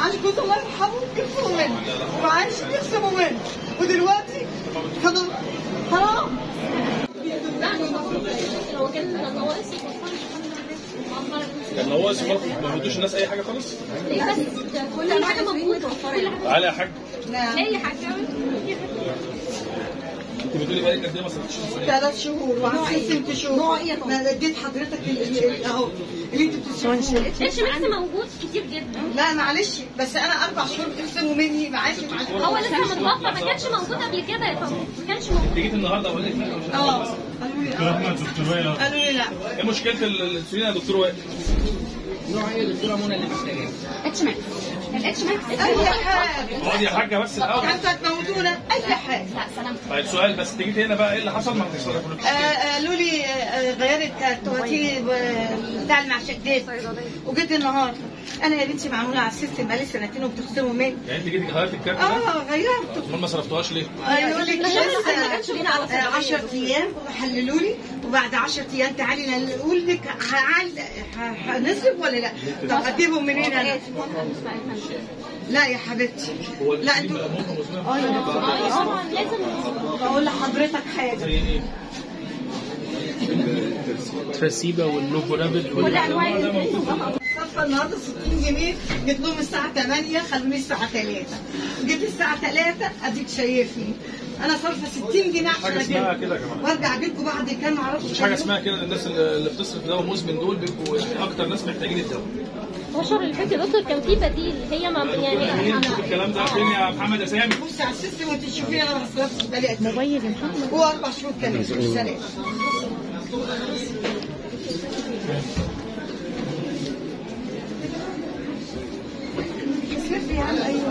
معاش جوز الله يرحمه بيخصموا منه ومعاش بيخصموا منه ودلوقتي خلاص حرام هو كان نواقص كان هو برضه ما بيدوش الناس اي حاجه خالص بس كل حاجه موجوده كل حاجه تعالى يا حاج نعم اي حاجه انت بتقولي بقالك قد ايه ما صرفتش ازاي ثلاث شهور وعندي ست شهور ما اديت حضرتك ال- ال- اهو اللي انت بتشوفه الاتش ماكس موجود كتير جدا لا معلش بس انا اربع شهور بتخصموا مني معاشي معاشي هو لسه متوفى ما كانش موجود قبل كده يا طب ما كانش موجود جيت النهارده وقال لك لا مش اه قالوا لي آه. قالوا لي لا ايه مشكله ال- الانسولين يا دكتور وائل؟ اتش ماكس الاتش ماكس اي حاجه اقعدي يا حاجه بس الاول انت هتموتونا اي حاجه لا سلام طيب سؤال بس تيجي هنا بقى ايه اللي حصل ما هتصرفش آه، قالوا لي آه، غيرت التواتير بتاع المعشدات وجيت النهارده انا يا بنتي معموله على السيستم بقالي سنتين وبتخصموا مني يعني انت جيتي غيرت الكارت ده اه غيرته امال ما صرفتوهاش ليه؟ قالوا لي ما كانش لينا على لسه 10 ايام وحللوا لي وبعد 10 ايام تعالي نقول لك هعل- ه- هنصرف ولا لا؟ طب اجيبهم منين انا؟ لا يا حبيبتي هو لا الانسولين انتوا بقى مهم وزنها اه يا اه دكتور. طبعا لازم بقول لحضرتك حاجه زي ايه؟ ترسيبا واللوبورابل كل انواع صرفه النهارده 60 جنيه جيت لهم الساعه 8 خلوني الساعه 3 جيت الساعه 3 اديك شايفني انا صارفه 60 جنيه عشان حاجة اسمها اجيب كده يا جماعة. وارجع اجيبكم بعد كام معرفش مفيش حاجه اسمها كده الناس اللي اللي بتصرف دواء مزمن دول بيبقوا يعني اكتر ناس محتاجين الدواء الشهر اللي فات يا دكتور كان في بديل هي ما يعني مين شوف الكلام ده فين يا محمد يا سامي؟ بصي على السيستم وانت تشوفي انا ما صرفتش بقالي قد ايه موبايل يا محمد هو اربع شهور كمان مش ثلاثه اصرفي يا عم ايوه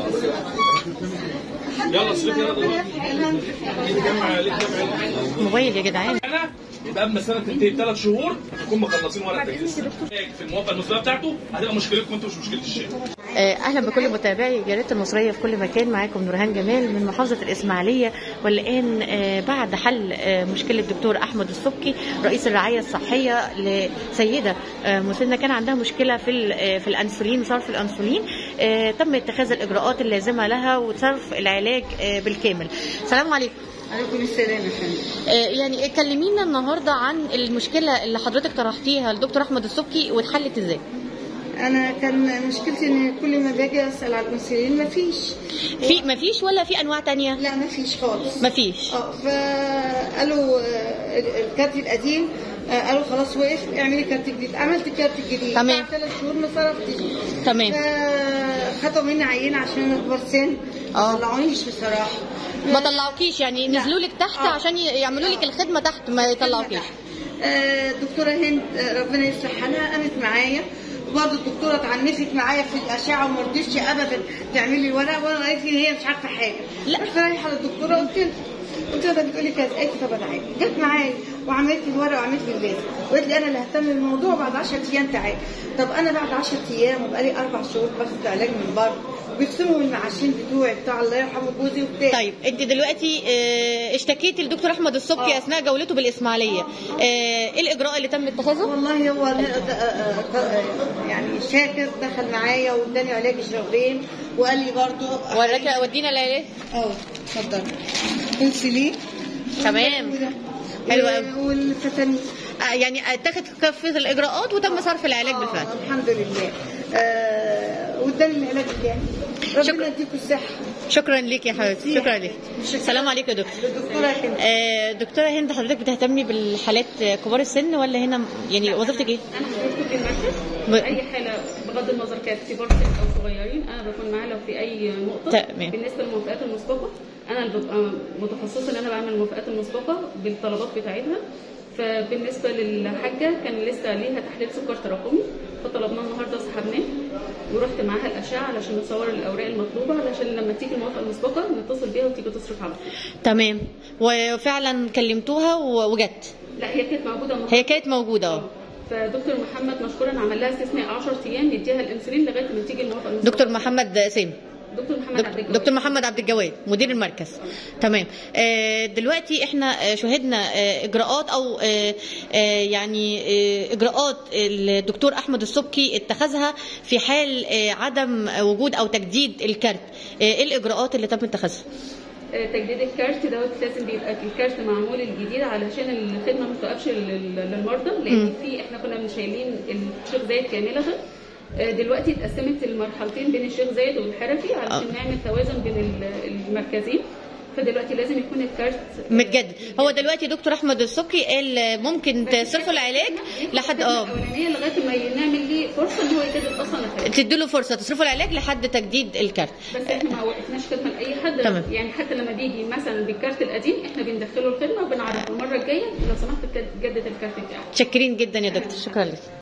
يلا اصرفي يلا دلوقتي ليه جمع ليه جمع موبايل يا جدعان انا يبقى قبل ما السنه تنتهي بثلاث شهور تكون مخلصين ورق التجهيز في الموافقه المسبقه بتاعته هتبقى مشكلتكم انتوا مش مشكله الشيخ آه، اهلا بكل متابعي جريده المصريه في كل مكان معاكم نورهان جمال من محافظه الاسماعيليه والان آه، بعد حل آه، مشكله الدكتور احمد السبكي رئيس الرعايه الصحيه لسيده آه، مسنه كان عندها مشكله في ال- آه، في الانسولين صرف الانسولين آه، تم اتخاذ الاجراءات اللازمه لها وصرف العلاج آه، بالكامل السلام عليكم عليكم السلام يا فندم آه، يعني كلمينا النهارده عن المشكله اللي حضرتك طرحتيها للدكتور احمد السبكي واتحلت ازاي انا كان مشكلتي ان كل ما باجي اسال على الانسولين مفيش في مفيش ولا في انواع تانية لا مفيش خالص مفيش اه فقالوا آه، الكارت القديم آه، قالوا خلاص وقف اعملي كارت جديد عملت كارت جديد تمام. بعد ثلاث شهور ما صرفتش تمام فخدوا مني عينه عشان اكبر سن اه. ما طلعونيش بصراحه ما طلعوكيش يعني لا. نزلوا لك تحت اه. عشان ي- يعملوا لك الخدمه تحت ما يطلعوكيش آه، دكتوره هند آه، ربنا يصلح حالها قامت معايا وبرضه الدكتوره اتعنفت معايا في الاشعه وما رضيتش ابدا تعمل لي الورق وانا قالت لي هي مش عارفه حاجه لا. رحت رايحه للدكتوره قلت لها قلت لها ده بتقولي كذا قالت لي طب انا عارف جت معايا وعملت لي الورق وعملت لي اللازم وقالت لي انا اللي ههتم بالموضوع بعد 10 ايام تعالي طب انا بعد 10 ايام وبقالي اربع شهور باخد علاج من بره وبيخصموا من المعاشين بتوعي بتاع الله يرحمه جوزي وبتاعي طيب انت دلوقتي اه، اشتكيتي لدكتور احمد السبكي اه. اثناء جولته بالاسماعيليه اه، ايه الاجراء اللي تم اتخاذه والله هو ن- د- آه، آه، يعني شاكر دخل معايا واداني علاج شهرين وقال لي برضو وراك ودينا العلاج اه اتفضل انسولين تمام. وده. حلو و- قوي. والفتانين اه، يعني اتخذ كافه الاجراءات وتم صرف العلاج بالفعل آه، الحمد لله آه، واداني العلاج بتاعي ربنا يديكم الصحه شكرا ليك يا حبيبتي شكرا ليك السلام عليكم يا دكتور الدكتوره هند اه، دكتوره هند حضرتك بتهتمي بالحالات كبار السن ولا هنا يعني وظيفتك ايه؟ انا حضرتك في المركز ب- اي حاله بغض النظر كانت كبار سن او صغيرين انا بكون معاه لو في اي نقطه تمام. بالنسبه للموافقات المسبقه انا اللي ببقى متخصصه ان انا بعمل الموافقات المسبقه بالطلبات بتاعتها فبالنسبه للحاجه كان لسه ليها تحليل سكر تراكمي فطلبناه النهارده سحبناه ورحت معاها الاشعه علشان نصور الاوراق المطلوبه علشان لما تيجي الموافقه المسبقه نتصل بيها وتيجي تصرف على طول تمام وفعلا كلمتوها و- وجت لا هي كانت موجوده هي كانت موجوده اه فدكتور محمد مشكورا عمل لها استثناء 10 ايام يديها الانسولين لغايه ما تيجي الموافقه المسبقه دكتور محمد سامي دكتور محمد عبد دك- الجواد دكتور محمد عبد الجواد مدير المركز تمام آه، دلوقتي احنا آه، شهدنا آه، اجراءات او آه، آه، يعني آه، اجراءات الدكتور احمد السبكي اتخذها في حال آه، عدم وجود او تجديد الكارت آه، ايه الاجراءات اللي تم اتخاذها آه، تجديد الكارت دوت لازم بيبقى الكارت معمول الجديد علشان الخدمه ما تقفش لل- للمرضى لان في احنا كنا مش شايلين الشيخ زايد كامله آه، دلوقتي اتقسمت المرحلتين بين الشيخ زايد والحرفي علشان نعمل توازن بين ال- المركزين فدلوقتي لازم يكون الكارت متجدد هو دلوقتي دكتور احمد السبكي قال آه، ممكن تصرفوا العلاج لحد اه الاولانيه لغايه ما نعمل ليه فرصه ان هو يجدد اصلا الخدمه تديله فرصه تصرفوا العلاج لحد تجديد الكارت بس احنا ما وقفناش خدمه لاي حد تمام. يعني حتى لما بيجي مثلا بالكارت القديم احنا بندخله الخدمه وبنعرفه المره الجايه لو سمحت جدد الكارت بتاعك متشكرين جدا يا دكتور شكرا لك